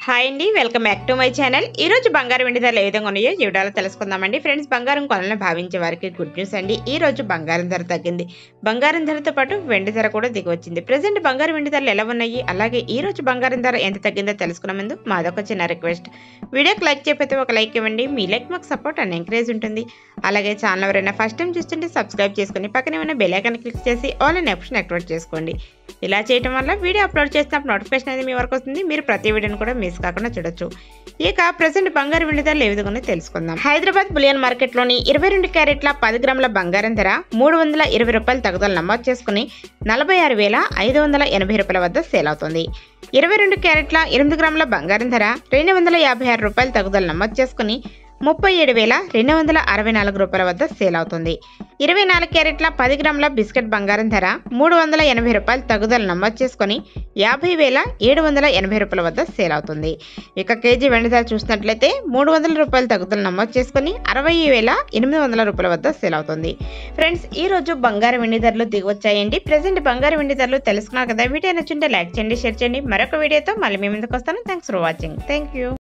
hi అండి welcome back to my channel ఈ రోజు బంగారం వెండి ధరలు ఏ విధంగా ఉన్నాయో ఈ వీడియోలో తెలుసుకుందామండి ఫ్రెండ్స్ బంగారం కొనాలని భావించే వారికి గుడ్ న్యూస్ అండి ఈ రోజు బంగారం ధర తగ్గింది బంగారం ధరతో పాటు వెండి ధర కూడా దిగి వచ్చింది ప్రజెంట్ బంగారం వెండి ధరలు ఎలా ఉన్నాయి అలాగే ఈ రోజు బంగారం ధర ఎంత తగ్గిందో తెలుసుకునే ముందు మాదొక చిన్న రిక్వెస్ట్ వీడియోకి లైక్ చెప్పితే ఒక లైక్ ఇవ్వండి మీ లైక్ మాకు సపోర్ట్ అండ్ ఎంకరేజ్ ఉంటుంది అలాగే ఛానల్ ఎవరైనా ఫస్ట్ టైం చూస్తుంటే సబ్స్క్రైబ్ చేసుకుని పక్కనే ఉన్న బెల్ ఐకాన్ క్లిక్ చేసి ఆల్ అనే ఆప్షన్ యాక్టివేట్ చేసుకోండి ఇలా చేయడం వల్ల వీడియో అప్లోడ్ చేసినప్పుడు నోటిఫికేషన్ అనేది మీ వరకు వస్తుంది మీరు ప్రతి వీడియోని కూడా మిస్ కాకుండా చూడొచ్చు ఇక ప్రజెంట్ బంగారు వెండి ధరలు ఏ విధంగా ఉన్నాయో తెలుసుకుందాం హైదరాబాద్ బులియన్ మార్కెట్లోని ఇరవై రెండు క్యారెట్ల పది గ్రాముల బంగారం ధర మూడు వందల ఇరవై రూపాయల తగుదల నమోదు చేసుకుని నలభై ఆరు వేల ఐదు వందల ఎనభై రూపాయల వద్ద సేల్ అవుతుంది ఇరవై రెండు క్యారెట్ల ఎనిమిది గ్రాముల బంగారం ధర రెండు వందల యాభై ఆరు రూపాయల తగుదల నమోదు చేసుకుని ముప్పై ఏడు వేల రెండు వందల అరవై నాలుగు రూపాయల వద్ద సేల్ అవుతుంది ఇరవై నాలుగు క్యారెట్ల పది గ్రాముల బిస్కెట్ బంగారం ధర మూడు వందల ఎనభై రూపాయలు తగుదల నమోదు చేసుకొని యాభై వేల ఏడు వందల ఎనభై రూపాయల వద్ద సేల్ అవుతుంది ఇక కేజీ వెండి ధర చూసినట్లయితే మూడు వందల రూపాయలు తగుదల నమోదు చేసుకొని అరవై వేల ఎనిమిది వందల రూపాయల వద్ద సేల్ అవుతుంది ఫ్రెండ్స్ ఈ రోజు బంగారం వెండి ధరలు దిగి వచ్చాయండి ప్రజెంట్ బంగారం వెండి ధరలు తెలుసుకున్నారు కదా వీడియో నచ్చుంటే లైక్ చేయండి షేర్ చేయండి మరొక వీడియోతో మళ్ళీ మీ ముందుకు వస్తాను thanks for watching thank you